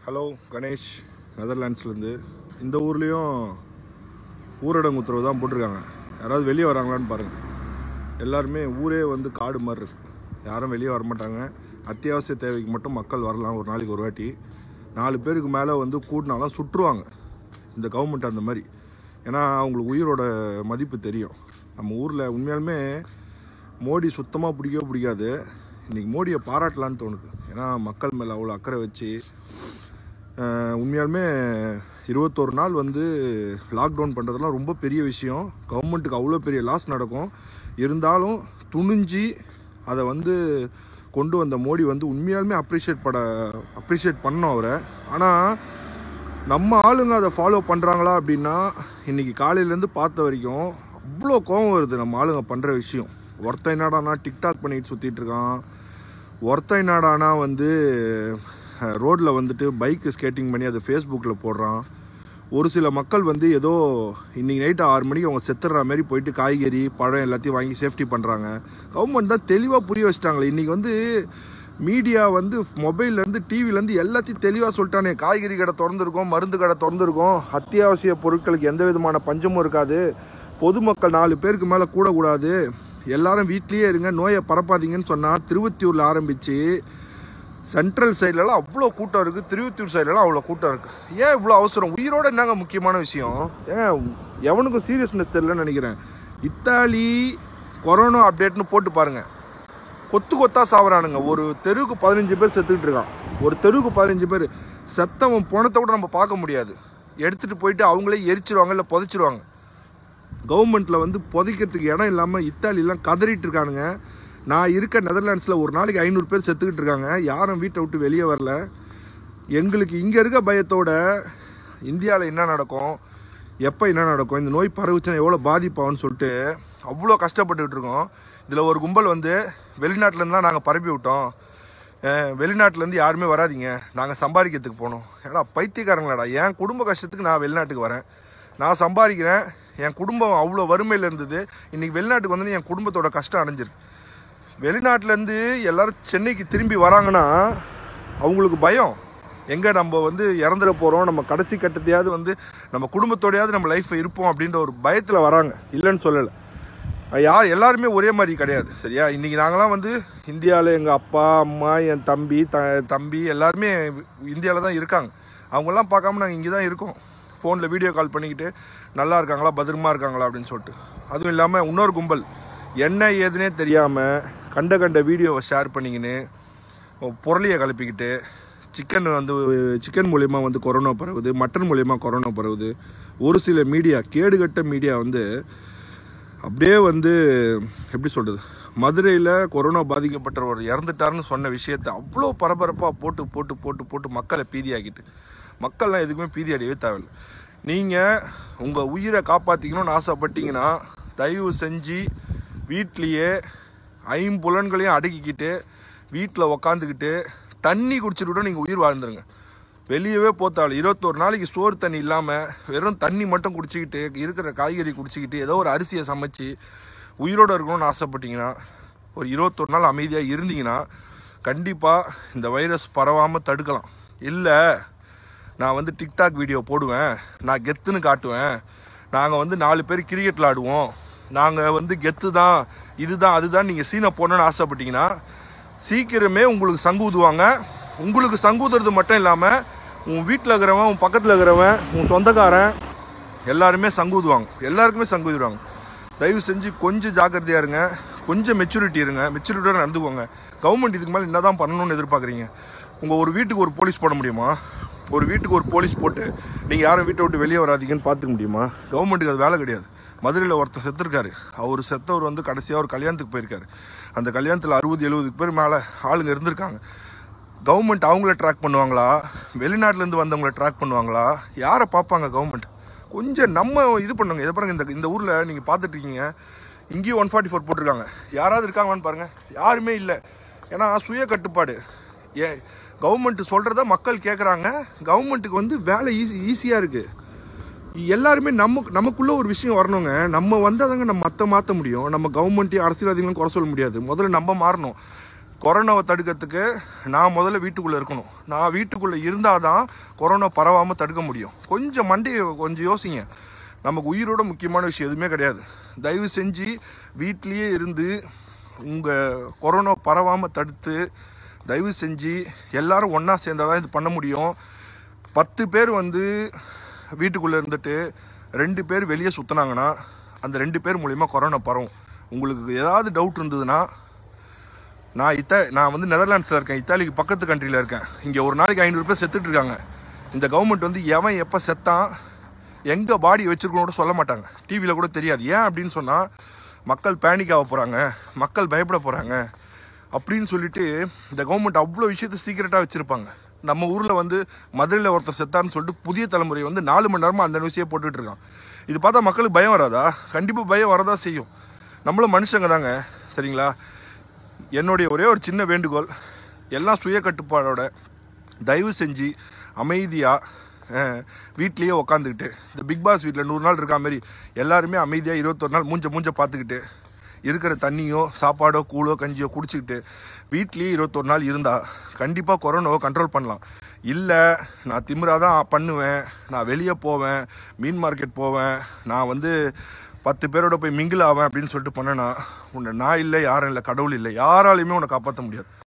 hello Ganesh நெதர்லாண்ட்ஸ்லேருந்து இந்த ஊர்லேயும் ஊரடங்கு உத்தரவு தான் போட்டிருக்காங்க யாராவது வெளியே வராங்களான்னு பாருங்கள் எல்லாருமே ஊரே வந்து காடு மாதிரி இருக்கு யாரும் வெளியே வர மாட்டாங்க அத்தியாவசிய தேவைக்கு மட்டும் மக்கள் வரலாம் ஒரு நாளைக்கு ஒரு வாட்டி நாலு பேருக்கு மேலே வந்து கூட்டினாலும் சுற்றுவாங்க இந்த கவர்மெண்ட் அந்த மாதிரி ஏன்னா அவங்களுக்கு உயிரோட மதிப்பு தெரியும் நம்ம ஊரில் உண்மையாலுமே மோடி சுத்தமாக பிடிக்கவே பிடிக்காது இன்றைக்கி மோடியை பாராட்டலான்னு தோணுது ஏன்னா மக்கள் மேலே அவ்வளோ அக்கறை வச்சு அஹ், உண்மையாலுமே இருபத்தோரு நாள் வந்து லாக்டவுன் பண்ணுறதுலாம் ரொம்ப பெரிய விஷயம் கவர்மெண்ட்டுக்கு அவ்வளோ பெரிய லாஸ் நடக்கும் இருந்தாலும் துணிஞ்சு அதை வந்து கொண்டு வந்த மோடி வந்து உண்மையாலுமே அப்ரிஷியேட் பட அப்ரிஷியேட் பண்ணோம் அவரை ஆனால் நம்ம ஆளுங்க அதை ஃபாலோ பண்ணுறாங்களா அப்படின்னா இன்னைக்கு காலையிலேருந்து பார்த்த வரைக்கும் அவ்வளோ கோவம் வருது நம்ம ஆளுங்க பண்ணுற விஷயம் ஒருத்தன் என்னடானா டிக்டாக் பண்ணிட்டு சுற்றிட்டு இருக்கான் ஒருத்தன் என்னடானா வந்து ரோட்டில் வந்துட்டு பைக்கு ஸ்கேட்டிங் பண்ணி அதை ஃபேஸ்புக்கில் போடுறான் ஒரு சில மக்கள் வந்து ஏதோ இன்னைக்கு நைட்டு ஆறு மணிக்கு அவங்க செத்துடுற மாதிரி போயிட்டு காய்கறி பழம் எல்லாத்தையும் வாங்கி சேஃப்டி பண்ணுறாங்க கவர்மெண்ட் தான் தெளிவாக புரிய வச்சிட்டாங்களே இன்றைக்கி வந்து மீடியா வந்து மொபைல்லேருந்து டிவிலேருந்து எல்லாத்தையும் தெளிவாக சொல்லிட்டானே காய்கறி கடை திறந்துருக்கோம் மருந்து கடை திறந்துருக்கோம் அத்தியாவசிய பொருட்களுக்கு எந்த விதமான பஞ்சமும் இருக்காது பொதுமக்கள் நாலு பேருக்கு மேலே கூடக்கூடாது எல்லாரும் வீட்லேயே இருங்க நோயை பரப்பாதீங்கன்னு சொன்னால் திருவத்தியூரில் ஆரம்பித்து சென்ட்ரல் சைட்லலாம் அவ்வளோ கூட்டம் இருக்குது திருவத்தூர் சைட்லலாம் அவ்வளோ கூட்டம் இருக்குது ஏன் இவ்வளோ அவசரம் உயிரோட என்னங்க முக்கியமான விஷயம் ஏன் எவனுக்கும் சீரியஸ்னஸ் தெரியலன்னு நினைக்கிறேன் இத்தாலி கொரோனா அப்டேட்னு போட்டு பாருங்க கொத்து கொத்தா சாவறானுங்க ஒரு தெருவுக்கு பதினஞ்சு பேர் செத்துக்கிட்டு இருக்கான் ஒரு தெருவுக்கு பதினஞ்சு பேர் செத்தவன் போனத்தை கூட நம்ம பார்க்க முடியாது எடுத்துகிட்டு போயிட்டு அவங்களே எரிச்சிருவாங்க இல்லை புதைச்சிருவாங்க கவர்மெண்ட்டில் வந்து புதைக்கிறதுக்கு இடம் இல்லாமல் இத்தாலிலாம் கதறிட்டு இருக்கானுங்க நான் இருக்க நெதர்லாண்ட்ஸில் ஒரு நாளைக்கு ஐநூறு பேர் செத்துக்கிட்டு இருக்காங்க யாரும் வீட்டை விட்டு வெளியே வரல எங்களுக்கு இங்கே இருக்க பயத்தோட இந்தியாவில் என்ன நடக்கும் எப்போ என்ன நடக்கும் இந்த நோய் பரவுச்சுன்னா எவ்வளோ பாதிப்பாகும்னு சொல்லிட்டு அவ்வளோ கஷ்டப்பட்டுக்கிட்டு இருக்கோம் இதில் ஒரு கும்பல் வந்து வெளிநாட்டிலேருந்துலாம் நாங்கள் பரப்பி விட்டோம் அஹ் வெளிநாட்டிலேருந்து யாருமே வராதீங்க நாங்கள் சம்பாதிக்கிறதுக்கு போனோம் ஏன்னா பைத்தியக்காரங்களாடா என் குடும்ப கஷ்டத்துக்கு நான் வெளிநாட்டுக்கு வரேன் நான் சம்பாதிக்கிறேன் என் குடும்பம் அவ்வளோ வறுமையில் இருந்தது இன்றைக்கி வெளிநாட்டுக்கு வந்து என் குடும்பத்தோட கஷ்டம் அடைஞ்சிருக்கு வெளிநாட்டிலேருந்து எல்லாரும் சென்னைக்கு திரும்பி வராங்கன்னா அவங்களுக்கு பயம் எங்கே நம்ம வந்து இறந்துட போகிறோம் நம்ம கடைசி கட்டத்தையாவது வந்து நம்ம குடும்பத்தோடையாவது நம்ம லைஃப் இருப்போம் அப்படின்ற ஒரு பயத்தில் வராங்க இல்லைன்னு சொல்லலை யார் எல்லாருமே ஒரே மாதிரி கிடையாது சரியா இன்றைக்கி நாங்களாம் வந்து இந்தியாவில் எங்கள் அப்பா அம்மா என் தம்பி த தம்பி எல்லாருமே இந்தியாவில் தான் இருக்காங்க அவங்கெல்லாம் பார்க்காம நாங்கள் இங்கே தான் இருக்கோம் ஃபோனில் வீடியோ கால் பண்ணிக்கிட்டு நல்லா இருக்காங்களா பத்திரமா இருக்காங்களா அப்படின்னு சொல்லிட்டு அதுவும் இல்லாமல் இன்னொரு கும்பல் என்ன ஏதுனே தெரியாமல் கண்ட கண்ட வீடியோவை ஷேர் பண்ணிக்கின்னு பொருளியை கிளப்பிக்கிட்டு சிக்கன் வந்து சிக்கன் மூலயமா வந்து கொரோனா பரவுது மட்டன் மூலயமா கொரோனா பரவுது ஒரு சில மீடியா கேடுகட்ட மீடியா வந்து அப்படியே வந்து எப்படி சொல்கிறது மதுரையில் கொரோனா பாதிக்கப்பட்டவர் இறந்துட்டாருன்னு சொன்ன விஷயத்தை அவ்வளோ பரபரப்பாக போட்டு போட்டு போட்டு போட்டு மக்களை பீதியாக்கிட்டு மக்கள்லாம் எதுக்குமே பீதி அடையவே தேவையில்லை நீங்கள் உங்கள் உயிரை காப்பாற்றிக்கணும்னு ஆசைப்பட்டீங்கன்னா தயவு செஞ்சு வீட்லேயே ஐம்புலன்களையும் அடக்கிக்கிட்டு வீட்டில் உக்காந்துக்கிட்டு தண்ணி குடிச்சிட்டு கூட நீங்கள் உயிர் வாழ்ந்துருங்க வெளியவே போத்தாள் இருபத்தோரு நாளைக்கு சோறு தண்ணி இல்லாமல் வெறும் தண்ணி மட்டும் குடிச்சிக்கிட்டு இருக்கிற காய்கறி குடிச்சிக்கிட்டு ஏதோ ஒரு அரிசியை சமைச்சு உயிரோடு இருக்கணும்னு ஆசைப்பட்டீங்கன்னா ஒரு இருபத்தொரு நாள் அமைதியாக இருந்தீங்கன்னா கண்டிப்பாக இந்த வைரஸ் பரவாமல் தடுக்கலாம் இல்லை நான் வந்து டிக்டாக் வீடியோ போடுவேன் நான் கெத்துன்னு காட்டுவேன் நாங்கள் வந்து நாலு பேர் கிரிக்கெட் விளாடுவோம் நாங்கள் வந்து கெத்து தான் இதுதான் அதுதான் நீங்கள் சீனை போடணும்னு ஆசைப்பட்டீங்கன்னா சீக்கிரமே உங்களுக்கு சங்கு ஊதுவாங்க உங்களுக்கு சங்கு ஊதுறது மட்டும் இல்லாமல் உன் வீட்டில் இருக்கிறவன் உன் பக்கத்தில் இருக்கிறவன் உன் சொந்தக்காரன் எல்லாருமே சங்கு ஊதுவாங்க எல்லாருக்குமே சங்கு ஊதுவாங்க தயவு செஞ்சு கொஞ்சம் ஜாக்கிரதையாக இருங்க கொஞ்சம் மெச்சூரிட்டி இருங்க மெச்சூரிட்டியோட நடந்துக்கோங்க கவர்மெண்ட் இதுக்கு மேலே என்ன தான் பண்ணணும்னு எதிர்பார்க்குறீங்க உங்கள் ஒரு வீட்டுக்கு ஒரு போலீஸ் போட முடியுமா ஒரு வீட்டுக்கு ஒரு போலீஸ் போட்டு நீங்கள் யாரும் வீட்டை விட்டு வெளியே வராதீங்கன்னு பார்த்துக்க முடியுமா கவர்மெண்ட்டுக்கு அது வேலை கிடையாது மதுரையில் ஒருத்தர் செத்துருக்காரு அவர் செத்தவர் வந்து கடைசியாக ஒரு கல்யாணத்துக்கு போயிருக்காரு அந்த கல்யாணத்தில் அறுபது எழுபதுக்கு பேர் மேலே ஆளுங்க இருந்திருக்காங்க கவர்மெண்ட் அவங்கள ட்ராக் பண்ணுவாங்களா வெளிநாட்டிலேருந்து வந்தவங்கள ட்ராக் பண்ணுவாங்களா யாரை பார்ப்பாங்க கவர்மெண்ட் கொஞ்சம் நம்ம இது பண்ணுங்க இதை பாருங்க இந்த இந்த ஊரில் நீங்கள் பார்த்துட்டு இருக்கீங்க இங்கேயும் ஒன் ஃபார்ட்டி ஃபோர் போட்டிருக்காங்க யாராவது இருக்காங்களான்னு பாருங்கள் யாருமே இல்லை ஏன்னா சுய கட்டுப்பாடு ஏ கவர்மெண்ட் சொல்கிறத மக்கள் கேட்குறாங்க கவர்மெண்ட்டுக்கு வந்து வேலை ஈஸி ஈஸியாக இருக்குது எல்லாருமே நம்ம நமக்குள்ள ஒரு விஷயம் வரணுங்க நம்ம வந்தாதாங்க நம்ம மற்ற மாற்ற முடியும் நம்ம கவர்மெண்ட்டையும் அரசியல்வாதிகளும் குறை சொல்ல முடியாது முதல்ல நம்ம மாறணும் கொரோனாவை தடுக்கிறதுக்கு நான் முதல்ல வீட்டுக்குள்ளே இருக்கணும் நான் வீட்டுக்குள்ளே இருந்தால் தான் கொரோனா பரவாமல் தடுக்க முடியும் கொஞ்சம் மண்டையை கொஞ்சம் யோசிங்க நமக்கு உயிரோட முக்கியமான விஷயம் எதுவுமே கிடையாது தயவு செஞ்சு வீட்லேயே இருந்து உங்கள் கொரோனா பரவாமல் தடுத்து தயவு செஞ்சு எல்லாரும் ஒன்றா சேர்ந்தால் தான் இது பண்ண முடியும் பத்து பேர் வந்து வீட்டுக்குள்ளே இருந்துட்டு ரெண்டு பேர் வெளியே சுற்றினாங்கன்னா அந்த ரெண்டு பேர் மூலிமா கொரோனா பரவும் உங்களுக்கு ஏதாவது டவுட் இருந்ததுன்னா நான் இத்தா நான் வந்து நெதர்லாண்ட்ஸில் இருக்கேன் இத்தாலிக்கு பக்கத்து கண்ட்ரியில் இருக்கேன் இங்கே ஒரு நாளைக்கு ஐநூறு பேர் செத்துட்டு இருக்காங்க இந்த கவர்மெண்ட் வந்து எவன் எப்போ செத்தான் எங்கே பாடி வச்சிருக்கணும் கூட சொல்ல மாட்டாங்க டிவியில் கூட தெரியாது ஏன் அப்படின்னு சொன்னால் மக்கள் பேனிக் ஆக போகிறாங்க மக்கள் பயப்பட போகிறாங்க அப்படின்னு சொல்லிட்டு இந்த கவர்மெண்ட் அவ்வளோ விஷயத்தை சீக்கிரட்டாக வச்சுருப்பாங்க நம்ம ஊரில் வந்து மதுரையில் ஒருத்தர் செத்தான்னு சொல்லிட்டு புதிய தலைமுறை வந்து நாலு மணி நேரமாக அந்த நியூஸையே போட்டுட்டு இருக்கான் இது பார்த்தா மக்களுக்கு பயம் வராதா கண்டிப்பாக பயம் வரதா செய்யும் நம்மளும் மனுஷங்க தாங்க சரிங்களா என்னுடைய ஒரே ஒரு சின்ன வேண்டுகோள் எல்லாம் சுய கட்டுப்பாடோட தயவு செஞ்சு அமைதியாக வீட்லேயே உக்காந்துக்கிட்டு இந்த பிக் பாஸ் வீட்டில் நூறு நாள் இருக்கா மாதிரி எல்லாருமே அமைதியாக இருபத்தொரு நாள் மூஞ்ச மூஞ்ச பார்த்துக்கிட்டு இருக்கிற தண்ணியோ சாப்பாடோ கூழோ கஞ்சியோ குடிச்சிக்கிட்டு வீட்லேயே இருபத்தொரு நாள் இருந்தால் கண்டிப்பாக கொரோனாவை கண்ட்ரோல் பண்ணலாம் இல்லை நான் திமிராக தான் பண்ணுவேன் நான் வெளியே போவேன் மீன் மார்க்கெட் போவேன் நான் வந்து பத்து பேரோட போய் மிங்கிள் ஆவேன் அப்படின்னு சொல்லிட்டு பண்ணேன்னா உன்னை நான் இல்லை யாரும் இல்லை கடவுள் இல்லை யாராலையுமே உன்னை காப்பாற்ற முடியாது